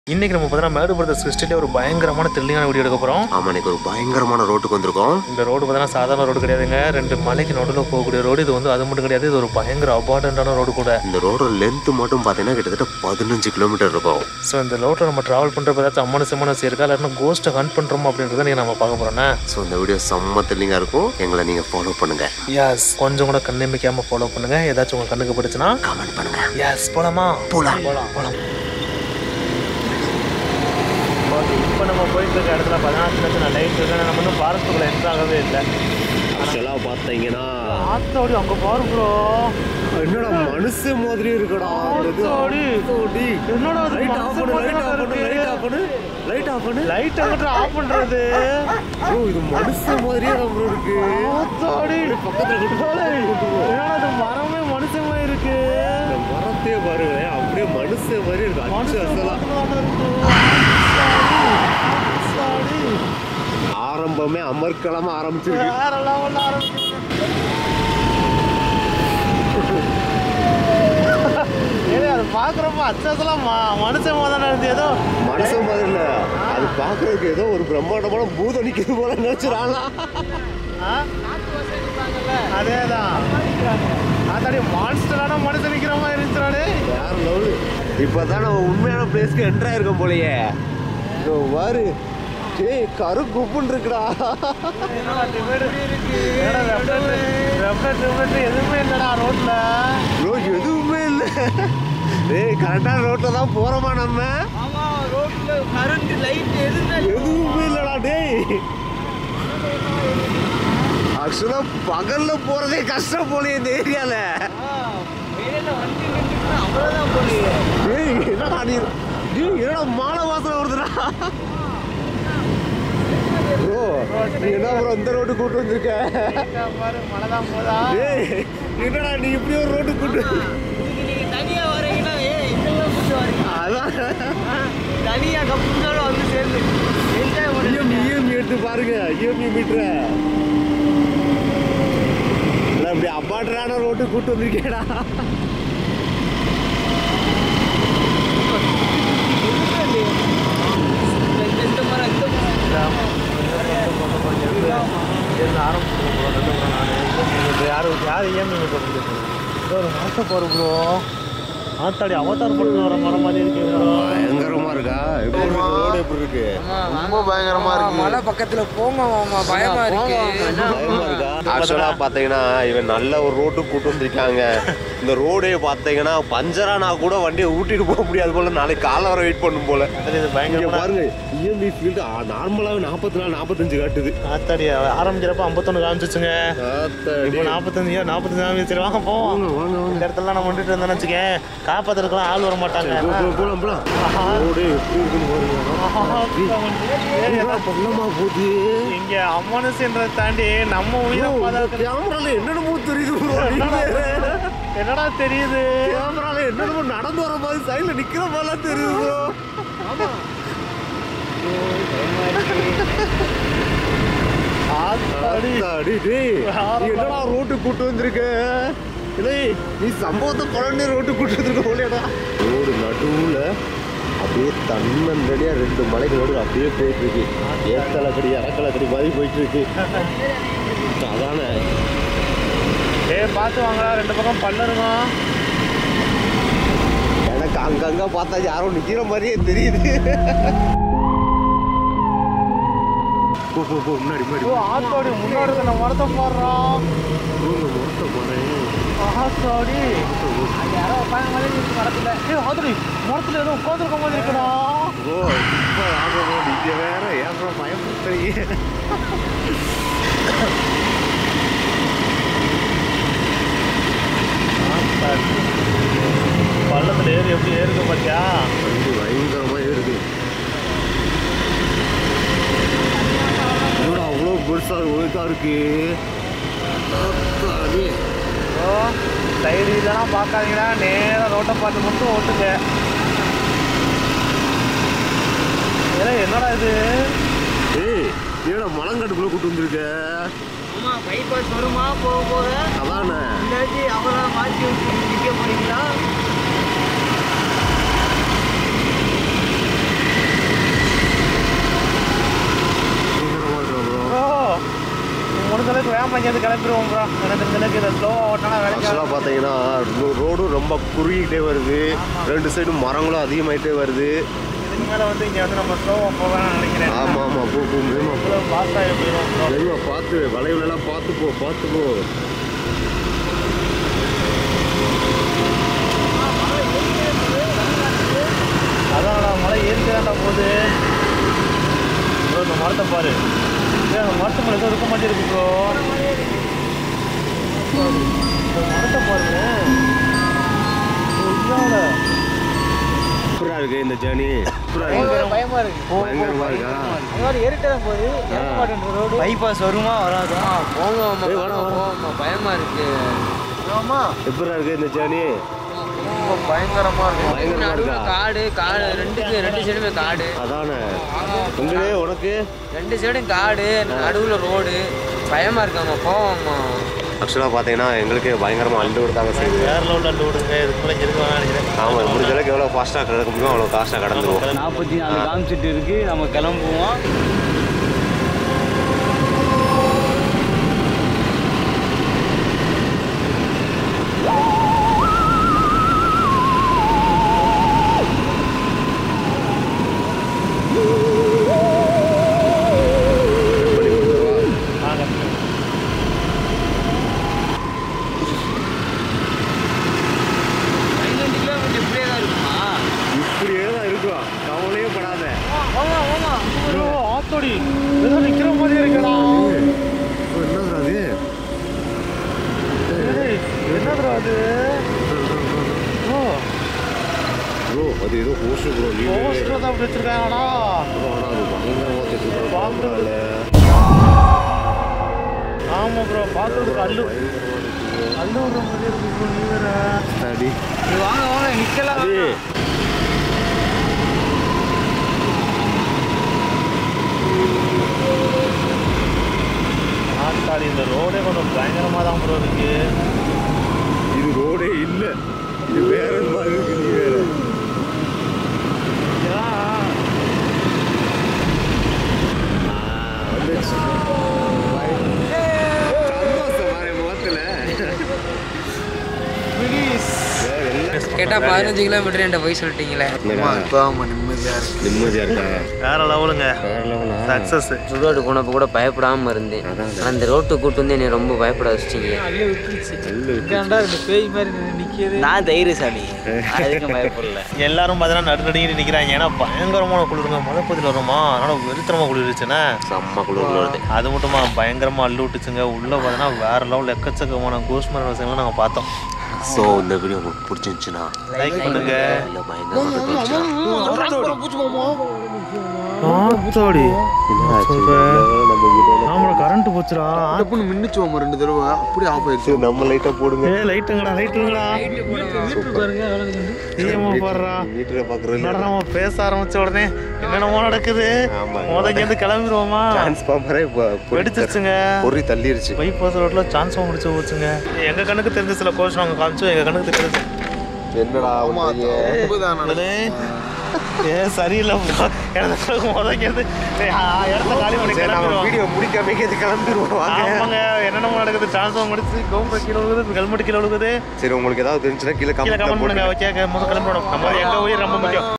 இன்னைக்கு நம்ம பார்த்தீங்கன்னா மேடு பிரதர்ஸ் கிறிஸ்டிலே ஒரு பயங்கரமான த்ரில்லிங்கான வீடியோ எடுக்க போகிறோம் ஆமா இன்னைக்கு ஒரு பயங்கரமான ரோட்டுக்கு வந்திருக்கோம் இந்த ரோடு பார்த்தீங்கன்னா சாதாரண ரோடு கிடையாதுங்க ரெண்டு மலைக்கு நடுவில் போகக்கூடிய ரோடு இது வந்து அது மட்டும் கிடையாது இது ஒரு பயங்கர அபார்டண்டான ரோடு கூட இந்த ரோடோட லென்த் மட்டும் பார்த்தீங்கன்னா கிட்டத்தட்ட பதினஞ்சு கிலோமீட்டர் இருக்கும் ஸோ இந்த ரோட்டில் நம்ம ட்ராவல் பண்ணுறப்ப ஏதாச்சும் அம்மன சிம்மனஸ் இருக்கா இல்லாட்டினா கோஸ்ட்டை ஹண்ட் பண்ணுறோமா அப்படின்றத நீங்கள் நம்ம பார்க்க போகிறோண்ணே ஸோ இந்த வீடியோ செம்ம த்ரில்லிங்காக இருக்கும் எங்களை நீங்கள் ஃபாலோ பண்ணுங்க எஸ் கொஞ்சம் கூட கண்ணிமைக்காமல் ஃபாலோ பண்ணுங்க ஏதாச்சும் உங்கள் கண்ணுக்கு பிடிச்சுன்னா கமெண்ட் பண்ணுங்க எஸ் போலாமா போலாம். போலாம் போலாம் ஓகே இப்போ நம்ம போயிட்டு இருக்க இடத்துல பதினாறு சின்ன சின்ன லைட் இருக்கு நம்ம இன்னும் ஃபாரஸ்ட்டுக்குள்ள என்ட்ரு ஆகவே இல்லை ஆக்சுவலாக பார்த்தீங்கன்னா ஆத்தோடி அங்கே பாரு ப்ரோ என்னடா மனுஷ மாதிரி இருக்குடா ஆத்தாடி. என்னடா அது லைட் ஆஃப் மனுஷன் பண்ணு லைட் மாதிரி ஆஃப் இருக்கு. பண்ணு லைட் ஆஃப் பண்ணு லைட் ஆஃப் பண்ணு லைட் அங்கிட்டு ஆஃப் பண்றது ப்ரோ இது மனுஷ மாதிரியே தான் ப்ரோ இருக்கு ஆத்தாடி பக்கத்துல கூட்டு போ, பக்கத்துல கூட்டு போ. என்னடா அது மரமே மனுஷமா இருக்கு இந்த மரத்தையே பாருங்க அப்படியே மனுஷ மாதிரி இருக்கு அச்சு மனுஷன் அசலா மட்டும்தானே இருக்கு. ஆத்தாடி. ஆரம்பமே அமர்க்களமா ஆரம்பிச்சிருக்கு வேற level ல ஆரம்பிச்சிருக்கு. ஏய், அது பாக்குறப்ப அச்சாசலாம் மனுஷன் தானே இருந்து ஏதோ மனுஷன் மாதிரி இல்ல அது பாக்குறதுக்கு ஏதோ ஒரு பிரம்மாண்டமான பூதம் நிக்கிறது போல நினைச்சிடாங்களா ஆ? அதேதான் அதாடி மான்ஸ்டரான மனுஷன் நிக்கிற மாதிரி இருந்துச்சாடே யார் லவ் இப்பதான் நம்ம உண்மையான பிளேஸ்க்கு என்டர் ஆயிருக்கோம் போலயே இதோ பாரு டேய் கரு குப்புன்னு இருக்குடா என்னடா டிவைடு என்னடா வெப்லெட் வெப்லெட் டிவைட் எதுவுமே இல்லடா ரோட்ல ப்ரோ எதுவுமே இல்ல டேய் கரெக்டான ரோட்ல தான் போறோமா நம்ம ஆமா ரோட்ல கரண்ட் லைட் எதுவுமே எதுவுமே இல்லடா டேய் ஆக்சுவலா பகல்ல போறதே கஷ்டம் போலயே இந்த ஏரியால வெளியில வண்டி நின்றுட்டு அவ்வளவுதான் போலியே டேய் என்னடா நீ டேய் என்னடா மாலை வாசனை வருதுடா ப்ரோ நீ என்ன ப்ரோ இந்த ரோட்டு கூட்டு வந்திருக்க பாரு மழை தான் போதா டேய் என்னடா நீ இப்படி ஒரு ரோட்டு கூட்டு இதுக்கு நீங்க தனியா வரீங்கன்னா ஏ இதெல்லாம் கூட்டு வரீங்க அதான் ஆ, தனியா கப்புங்களோட வந்து சேர்ந்து என்ஜாய் பண்ணி இஎம்இ இஎம்இ எடுத்து பாருங்க இஎம்இ மீட்டர இல்லை இப்படி அப்பாட்டரான ரோட்டு கூட்டு வந்திருக்கேடா இந்த- இந்த மரம் இந்த மரம் யாரு யார் இஎம்ஐ ஒரு மாசம் போற ப்ரோ ஆத்தாடி அவதார் படத்துல வர மரம் மாதிரி இருக்கு bro. பயங்கரமா இருக்கா எப்படி இருக்கு ரோடு எப்படி இருக்கு ரொம்ப பயங்கரமா இருக்கு மலை பக்கத்துல போங்க மாமா பயமா இருக்கு பயமா இருக்கா ஆக்சுவலா பாத்தீங்கன்னா இவன் நல்ல ஒரு ரோட்டு கூட்டு வந்திருக்காங்க இந்த ரோடே பாத்தீங்கன்னா பஞ்சரானா கூட வண்டியை ஊட்டிட்டு போக முடியாது போல நாளைக்கு காலை வர வெயிட் பண்ணும் போல அது இது இங்க பயங்கரமான பாருங்க இஎம்இ ஃபீல்டு நார்மலாவே நாற்பத்தி நாலு நாற்பத்தஞ்சு காட்டுது ஆத்தாடி ஆரம்பிக்கிறப்ப ஐம்பத்தொன்னு காமிச்சிச்சுங்க ஆத்தாடி. இப்போ நாற்பத்தஞ்சு நாற்பத்தஞ்சு காமிச்சு சரி வாங்க போவோம் வாங்க வாங்க வாங்க இந்த இடத்துல நம்ம வந்துட்டு இருந்தோம்னு வச்சுக்கேன் காப்பாத்துறதுக்குலாம் ஆள் வர மாட்டாங்க போ, போ, போலாம் போலாம் ரோடு எப்படி இருக்குன்னு பாருங்க என்ன பள்ளமா போகுது இங்க அம்மானுசுன்றதை தாண்டி நம்ம உயிரை பாதுகாக்க கேமரால என்னென்னமோ தெரியுது bro. நீ வேற. என்னடா தெரியுது கேமரால என்னென்னமோ நடந்து வர மாதிரி சைடுல நிக்கிற மாதிரிலாம் தெரியுது bro. ஆத்தாடி. அத்தாடி, டேய். நீ என்னடா ரோட்டு கூட்டு வந்திருக்க டேய், நீ சம்பவத்தை பழனி ரோட்டு கூட்டு வந்திருக்க போலியாடா ரோடு நடுவுல அப்படியே தன்னந்தடியா ரெண்டு மலைக்கு நடுவில் அப்படியே போயிட்டு இருக்கு ஏத்தலக்கடி அறக்கலக்கடி மாதிரி போயிட்டு இருக்கு அதானே ஏய் பார்த்து வாங்கடா ரெண்டு பக்கம் பல்ல இருக்கும் எனக்கு அங்கங்க பார்த்தா யாரோ நிக்கிற மாதிரியே தெரியுது போ போ போ முன்னாடி முன்னாடி ஓ ஆத்தாடி முன்னாடி இருக்க நம்ம மரத்தை பாடுறோம் ரோட்ல முறத்த போனேன் ஆத்தாடி யாரோ உட்காந்த மாதிரி இருக்கு மரத்துல ஏய் ஆத்தாடி மரத்துல ஏதோ உட்காந்துருக்க மாதிரி இருக்குடா ஓ இப்போ ஆகணும் நீங்க வேற ஏன் பயப்படுறீங்க ஆத்தாடி. பள்ளத்துல ஏறி எப்படி ஏறுது பாத்தியா வண்டி பயங்கரமா இருக்கு என்னடா அவ்வளோ பெருசா ஒழுக்கா இருக்கு அத்தாடி. ஓ சைடு இதெல்லாம் பார்க்காதீங்கடா நேரா ரோட்டை பார்த்து மட்டும் ஓட்டுங்க ஏய், என்னடா இது ஏய் ஏடா மலங்காட்டுக்குள்ள கூட்டு வந்திருக்க ஆமா பைபாஸ் வருமா போக போக அதானே இல்லாட்டி அவரால் மாற்றி விட்டு நிற்க போறீங்களா நம்ம இங்கேருந்து கிளம்பிடுவோம் ப்ரோ எனக்கு இந்த அளவுக்கு இதை ஸ்லோவாக ஓட்டினா வேலைக்கு ஆக்சுவலாக பார்த்தீங்கன்னா ரோடும் ரொம்ப குறுகிக்கிட்டே வருது ரெண்டு சைடும் மரங்களும் அதிகமாயிட்டே வருது இதுக்கு மேலே வந்து இங்கே வந்து நம்ம ஸ்லோவாக போகலாம்னு நினைக்கிறேன் ஆமாம் ஆமாம் போ போ மெதுவா போ இவ்வளோ ஃபாஸ்ட்டாக போயிடும் ப்ரோ மெதுவா பார்த்து வளைவுலலாம் பார்த்து போ பார்த்து போ அதான்டா மழை ஏறிக்கிறான்டா போகுது ப்ரோ இந்த மரத்தை பாரு ஏய் அந்த மரத்து மேலே ஏதோ இருக்க மாட்டேங்குது ப்ரோ இந்த மரத்தை பாருங்க சூப்பராக இருக்கு இந்த ஜேர்னி சூப்பராக இருக்கு பயமா இருக்கு பயங்கரமாக இருக்கா அந்த மாதிரி ஏறிட்டதான் போகுது இறங்க மாட்டேன் ரோடு பைபாஸ் வருமா வராதா போங்க ஏய், வாடா, வாடா. போங்க பயமா இருக்கு ஆமா எப்படா இருக்கு இந்த ஜேர்னி ரொம்ப பயங்கரமா இருக்கும் பயங்கரமா நடுவுல இருக்கா காடு காடு ரெண்டுக்கு ரெண்டு சைடுமே காடு அதானே உங்களே உனக்கு ரெண்டு சைடும் காடு நடுவுல ரோடு பயமா இருக்காமா போவாம்மா ஆக்சுவலாக பார்த்தீங்கன்னா எங்களுக்கு பயங்கரமாக அள்ளு விடுதாங்க செய்யுது வேற லெவலில் அண்டு விடுங்க இதுக்கு மேலே இருக்க வேணாம் நினைக்கிறேன் ஆமாம் முடிஞ்ச அளவுக்கு எவ்வளோ ஃபாஸ்ட்டாக கிடக்க முடியுமோ அவ்வளோ ஃபாஸ்ட்டாக கடந்துருவோம் நாற்பத்தி நாலு காமிச்சிட்டு இருக்கு நம்ம கிளம்புவோம் வாங்க பதினஞ்சு கிலோமீட்டர் இப்படியே தான் இருக்குமா இப்படியே தான் இருக்கும் கவலையே படாத ப்ரோ ஆத்தோடி ஏதோ நிற்கிற மாதிரி இருக்கடா என்னது அது ஏய், என்னதுடா அது ஓ ப்ரோ அது ஏதோ போஸ்டர் ப்ரோ நீ போஸ்டர் தான் அப்படி வச்சிருக்காங்கடா பயங்கரமாக ஆமா ப்ரோ பார்க்கறதுக்கு அல்லு அல்லு விடுற மாதிரி இருக்கு ப்ரோ நீ வேற ஸ்டடி வாங்க வாங்க நிக்கலாம் அது ஆத்தாடி இந்த ரோடே கொஞ்சம் பயங்கரமாக தான் ப்ரோ இருக்கு இது ரோடே இல்ல இது வேற மாதிரி இருக்கு நீ வேற இதெல்லாம் ஆ, வந்துச்சு. சந்தோஷம் பாரு முகத்துல. வேற எல்லாம் கேட்டா பதினஞ்சு கிலோமீட்டர் என்கிட்ட போய் சொல்லிட்டீங்களே என்னடா, நிம்மதியா இருக்கு நிம்மதியா இருக்கா வேற லெவலுங்க வேற லெவலா? சக்ஸஸ் ரோடு போனப்ப கூட பயப்படாம இருந்தேன் ஆனா இந்த ரோட்டு கூட்டு வந்து என்னை ரொம்ப பயப்பட வச்சிட்டீங்க நல்ல இதாண்டா இந்த பேய் மாதிரி நிக்கிது நான் தைரியசாலி அதுக்கு பயப்படல எல்லாரும் பார்த்தீங்கன்னா நடு நடுங்கி நிற்கிறாங்க ஏன்னா பயங்கரமான குளிருங்க மழை பகுதியில் வருமா அதனால வெறித்தனமாக குளிருச்சுன்னா செம்ம குளிர் வருது அது மட்டுமா பயங்கரமாக அள்ளு விட்டுச்சுங்க உள்ளே பார்த்தீங்கன்னா வேற லெவல் எக்கச்சக்கமான கோஸ்மர விஷயங்கள்லாம் நாங்கள் பார்த்தோம் ஸோ இந்த வீடியோ உங்களுக்கு பிடிச்சிருந்துச்சுன்னா லைக் பண்ணுங்க இல்லை பயங்கரமாக ஆத்தோடி நம்ம வீடியோ ஆமாடா கரண்ட் போச்சுடா டப்புன்னு மின்னுச்சு ரெண்டு தடவை அப்படியே ஆஃப் ஆயிடுச்சு நம்ம லைட்டாக போடுங்க ஏ லைட்டுங்கடா லைட்டுங்கடா பாருங்க ஏமா பாடுறா வீட்டில் பார்க்குறது என்னடா நம்ம பேச ஆரம்பிச்ச உடனே என்னென்னமோ நடக்குது ஆமாங்க. முதல்ல இருந்து கிளம்பிடுவோமா டிரான்ஸ்ஃபார்மரே வெடிச்சிருச்சுங்க பொறி தள்ளிருச்சு பைபாஸ் ரோட்ல சான்ஸ் முடிச்சு போச்சுங்க எங்க கண்ணுக்கு தெரிஞ்ச சில கோர்ஸ் நாங்க காமிச்சோம் எங்க கண்ணுக்கு தெரிஞ்சு என்னடா பண்றீங்க? ஏ சரியில்லை bro. எனக்கு முதல்ல இருந்து ஏய், ஆ, இடத்த காலி பண்ணி சரி, நம்ம கிளம்பிடுவோம் வீடியோ முடிக்காம இது கிளம்பிடுவோம் வாங்க. ஆமாங்க என்னென்னமோ நடக்குது டிரான்ஸ்ஃபார்ம் முடிச்சு கோம்பு கீழே விழுகுது ஹெல்மெட் கீழே விழுகுது சரி உங்களுக்கு ஏதாவது தெரிஞ்சுன்னா கீழே கீழே கமெண்ட் கமெண்ட் பண்ணுங்க ஓகே முதல்ல கிளம்பிடணும் நம்ம எங்க உயிர் ரொம்ப முக்கியம்